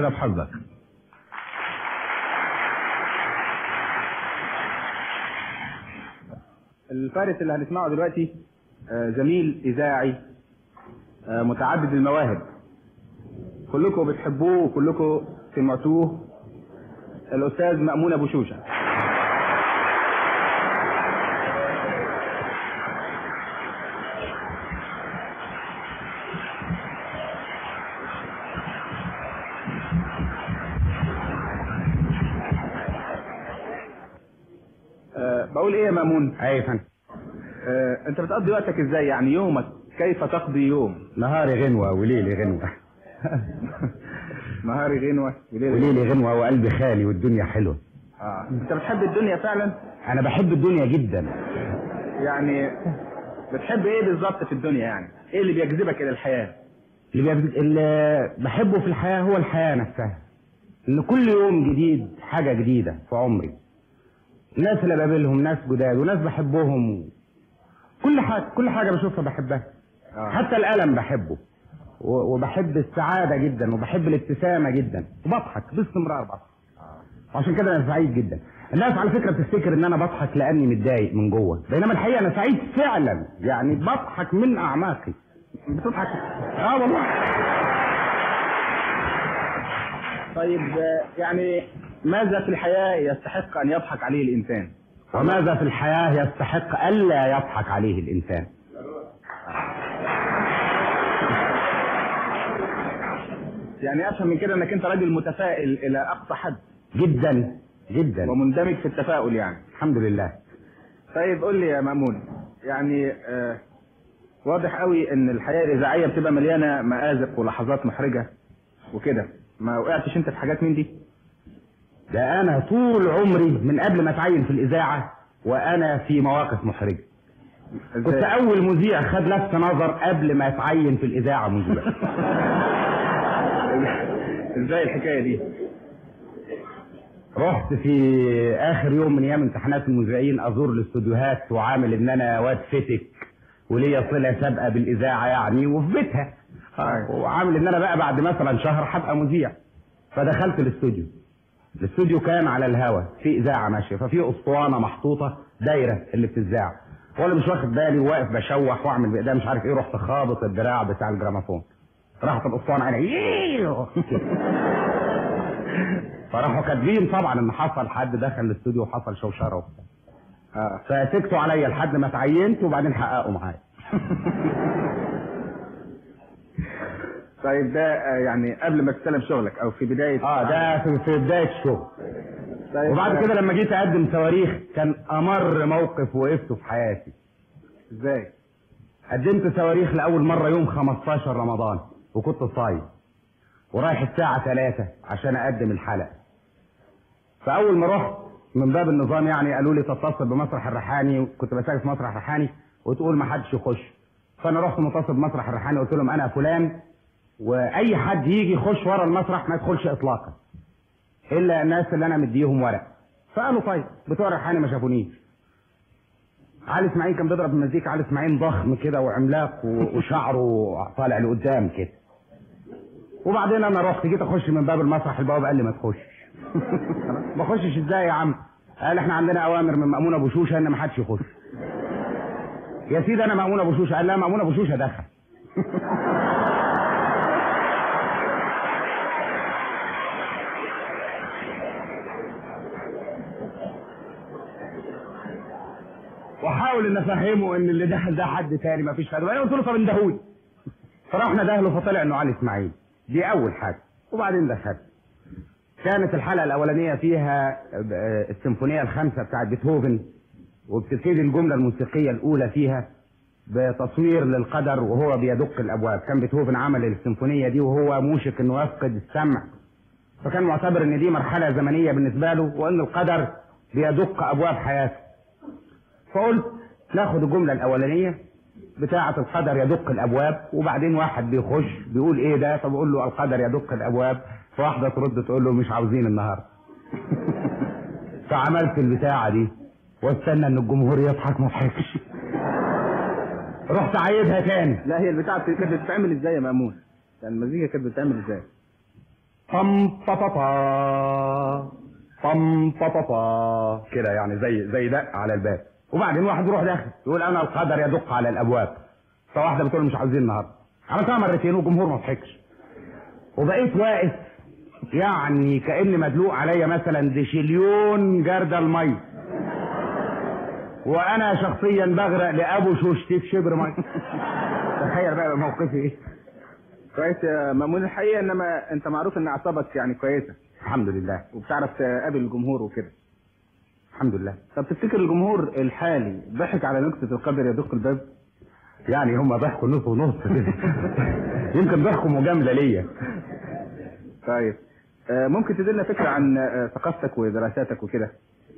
جرب حظك الفارس اللي هنسمعه دلوقتي آه، زميل اذاعي آه، متعدد المواهب كلكم بتحبوه وكلكم سمعتوه الاستاذ مأمون ابو شوشه آه، بقول ايه يا مأمون اي فندم آه، انت بتقضي وقتك ازاي يعني يومك كيف تقضي يوم نهاري غنوة وليلي غنوة نهاري غنوة وليل وليلي غنوة وقلبي خالي والدنيا حلوة اه انت بتحب الدنيا فعلا انا بحب الدنيا جدا يعني بتحب ايه بالظبط في الدنيا يعني ايه اللي بيجذبك الى الحياة اللي, بيب... اللي بحبه في الحياة هو الحياة نفسها ان كل يوم جديد حاجة جديدة في عمري الناس اللي بقابلهم ناس جداد وناس بحبهم كل حاجة كل حاجة بشوفها بحبها آه. حتى الألم بحبه و- وبحب السعادة جدا وبحب الابتسامة جدا وبضحك باستمرار بضحك عشان كده انا سعيد جدا الناس على فكره بتفتكر ان انا بضحك لاني متضايق من جوه بينما الحقيقه انا سعيد فعلا يعني بضحك من اعماقي بتضحك اه والله طيب آه، يعني ماذا في الحياة يستحق ان يضحك عليه الانسان وماذا في الحياه يستحق الا يضحك عليه الانسان يعني افهم من كده انك انت راجل متفائل الى اقصى حد جدا جدا ومندمج في التفاؤل يعني الحمد لله طيب قول لي يا مأمون يعني آه واضح قوي ان الحياة الاذاعية بتبقى مليانة مآزق ولحظات محرجة وكده ما وقعتش انت في حاجات من دي ده انا طول عمري من قبل ما اتعين في الاذاعه وانا في مواقف محرجه كنت ازاي اول مذيع خد لفت نظر قبل ما اتعين في الاذاعه مذيع ازاي الحكاية دي رحت في اخر يوم من ايام امتحانات المذيعين ازور الاستوديوهات وعامل ان انا واد فتك وليا صله سابقه بالاذاعه يعني وفي بيتها وعامل ان انا بقى بعد مثلا شهر هبقى مذيع فدخلت الاستوديو الاستوديو كان على الهوا في اذاعه ماشيه ففي اسطوانه محطوطه دايره اللي بتذاع وانا مش واخد بالي وواقف بشوح واعمل بايديا مش عارف ايه رحت خابط الدراع بتاع الجراموفون راحت الاسطوانه على يييييو. فراحوا كاتبين طبعا ان حصل حد دخل الاستوديو وحصل شوشره وبتاع اه فسكتوا عليا لحد ما اتعينت وبعدين حققوا معايا طيب ده آه، يعني قبل ما تستلم شغلك او في بداية اه ده في, في بدايه الشغل طيب وبعد آه، كده لما جيت اقدم صواريخ كان امر موقف وقفته في حياتي ازاي قدمت صواريخ لاول مره يوم 15 رمضان وكنت صايم ورايح الساعه 3 عشان اقدم الحلقه فاول ما رحت من باب النظام يعني قالوا لي تتصل بمسرح الريحاني وكنت بسافر في مسرح الريحاني وتقول ما حدش يخش فانا رحت متصل بمسرح الريحاني قلت لهم انا فلان واي حد يجي يخش ورا المسرح ما يدخلش اطلاقا الا الناس اللي انا مديهم ورق فقالوا طيب بتوع الريحاني ما شافونيش علي اسماعيل كان بيضرب المزيكا علي اسماعيل ضخم كده وعملاق و- وشعره طالع لقدام كده وبعدين انا رحت جيت اخش من باب المسرح البواب قال لي ما تخشش ما اخشش ازاي يا عم قال احنا عندنا اوامر من مامون ابو شوشه ان ما حدش يخش يا سيدي انا مامون ابو شوشه قال لا مامون ابو شوشه دخل واحاول ان افهمه ان اللي دخل ده حد تاني ما فيش حد وانا قلت له طب اندهولي فرحنا دهله فطلع انه علي اسماعيل دي اول حاجه وبعدين دخلت كانت الحلقه الاولانيه فيها آه، السيمفونيه الخامسه بتاعت بيتهوفن وبتبتدي الجمله الموسيقيه الاولى فيها بتصوير للقدر وهو بيدق الابواب كان بيتهوفن عمل السيمفونيه دي وهو موشك انه يفقد السمع فكان معتبر ان دي مرحله زمنيه بالنسبه له وان القدر بيدق ابواب حياته فقلت ناخد الجمله الاولانيه بتاعة القدر يدق الابواب وبعدين واحد بيخش بيقول ايه ده فبقول له القدر يدق الابواب فواحده ترد تقول له مش عاوزين النهارده فعملت البتاعه دي واستنى ان الجمهور يضحك ما ضحكش رحت عايدها تاني لا هي البتاعة كانت بتتعمل ازاي يا مأمون يعني المزيكا كانت بتتعمل ازاي طم طا طم طا كده يعني زي زي دق على الباب وبعدين واحد يروح داخل يقول انا القدر يدق على الابواب فواحده بتقول مش عاوزين النهارده عملتها مرتين والجمهور ما ضحكش وبقيت واقف يعني كأن مدلوق عليا مثلا ديشليون جردل مي وانا شخصيا بغرق لابو شوشتي في شبر مي تخيل بقى موقفي ايه كويس يا مأمون الحقيقة انما انت معروف ان اعصابك يعني كويسة الحمد لله وبتعرف تقابل الجمهور وكده الحمد لله طب تفتكر الجمهور الحالي ضحك على نكتة القدر يدق الباب؟ يعني هم ضحكوا نص ونص يمكن ضحكوا مجامله ليا طيب آه، ممكن تدينا فكرة عن آه، ثقافتك ودراساتك وكده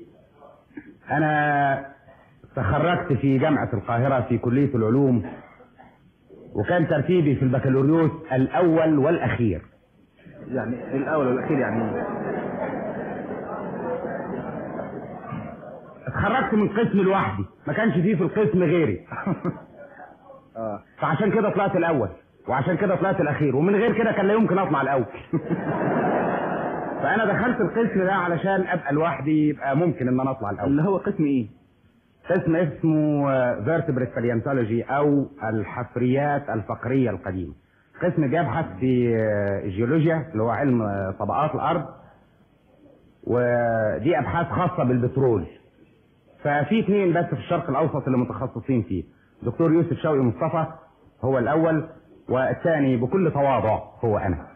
انا تخرجت في جامعه القاهره في كليه العلوم وكان ترتيبي في البكالوريوس الاول والاخير يعني الاول والاخير يعني إيه؟ اتخرجت من قسم لوحدي ما كانش فيه في القسم غيري اه فعشان كده طلعت الاول وعشان كده طلعت الاخير ومن غير كده كان لا يمكن اطلع الاول فانا دخلت القسم ده علشان ابقى لوحدي يبقى ممكن ان انا اطلع الاول اللي هو قسم ايه؟ قسم اسمه فيرتبريت باليانتولوجي او الحفريات الفقريه القديمه قسم بيبحث في آه، الجيولوجيا اللي هو علم آه، طبقات الارض ودي ابحاث خاصه بالبترول ففي اثنين بس في الشرق الاوسط اللي متخصصين فيه دكتور يوسف شوقي مصطفى هو الاول والثاني بكل تواضع هو انا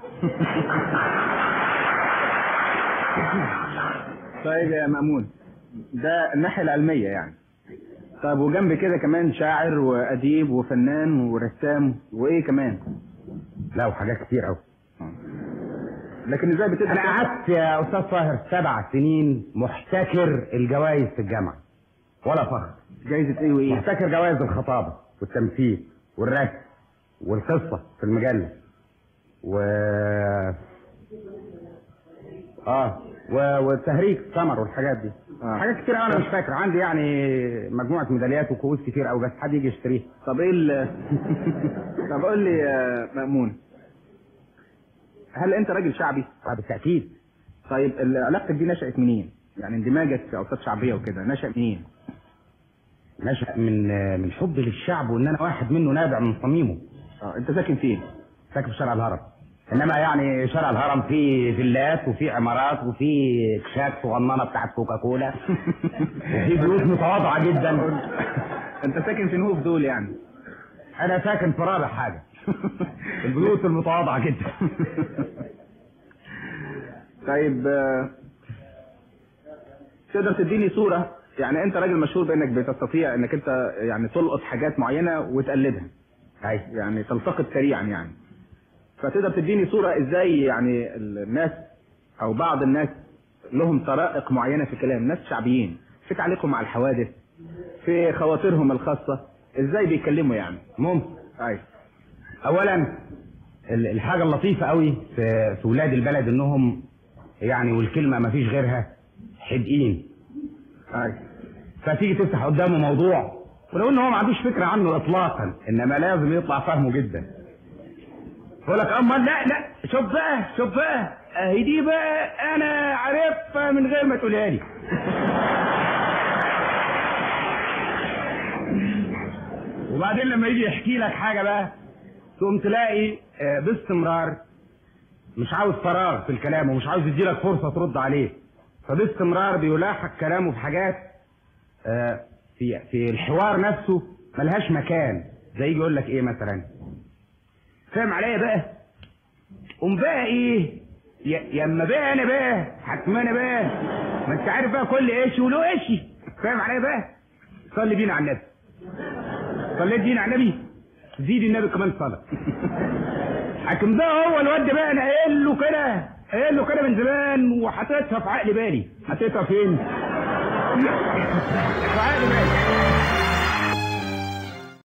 طيب يا مأمون ده الناحية العلمية يعني طيب وجنب كده كمان شاعر وأديب وفنان ورسام وإيه كمان؟ لا وحاجات كتير قوي لكن إزاي بتدرس انا قعدت يا استاذ طاهر سبع سنين محتكر الجوائز في الجامعه ولا فخر جايزة إيه وإيه؟ محتكر جوائز الخطابه والتمثيل والرسم والقصه في المجله و اه و... والتهريج السمر والحاجات دي آه. حاجات كتير قوي انا مش فاكر عندي يعني مجموعه ميداليات وكؤوس كتير قوي بس حد يجي يشتريها طب إيه ال طب قول لي يا مأمون هل أنت راجل شعبي؟ آه، بالتاكيد طيب ال- علاقتك دي نشأت منين؟ يعني اندماجك في أوساط شعبية وكده نشأ منين؟ نشأ من من حب للشعب وان انا واحد منه نابع من صميمه اه أنت ساكن فين؟ ساكن في شارع الهرم انما يعني شارع الهرم فيه فيلات وفيه عمارات وفيه كشات صغننه بتاعت كوكاكولا وفي بيوت متواضعه جدا أنت ساكن في نهوف دول يعني انا ساكن في رابع حاجه البيوت المتواضعه جدا طيب آه، تقدر تديني صورة يعني انت راجل مشهور بانك بتستطيع انك انت يعني تلقط حاجات معينة وتقلدها اي يعني تلتقط سريعا يعني فتقدر تديني صورة ازاي يعني الناس او بعض الناس لهم طرائق معينة في الكلام ناس شعبيين في تعليقهم على الحوادث في خواطرهم الخاصة ازاي بيتكلموا يعني ممكن اي اولا ال- الحاجه اللطيفه قوي في في ولاد البلد انهم يعني والكلمه ما فيش غيرها حدقين اي فتيجي تفتح قدامه موضوع ولو ان هو ما عندوش فكره عنه اطلاقا انما لازم يطلع فاهمه جدا يقول لك اما لا لا شوف بقى شوف بقى اهي دي بقى انا عارفها من غير ما تقولها لي وبعدين لما يجي يحكي لك حاجه بقى تقوم تلاقي آه، باستمرار مش عاوز فراغ في الكلام ومش عاوز يديلك فرصه ترد عليه فباستمرار بيلاحق كلامه في حاجات آه، في في الحوار نفسه ملهاش مكان زي يجي يقول لك ايه مثلا فاهم عليا بقى قوم بقى ايه يا يا اما بقى انا بقى حكم انا بقى ما انت عارف بقى كل ايش وله ايش فاهم عليا بقى صلي بينا على النبي صليت بينا على النبي زيد النبي كمان صلاه حكم ده هو الواد ده بقى انا قايل له كده قايل له كده من زمان وحطيتها في عقل بالي حطيتها فين؟ في عقل بالي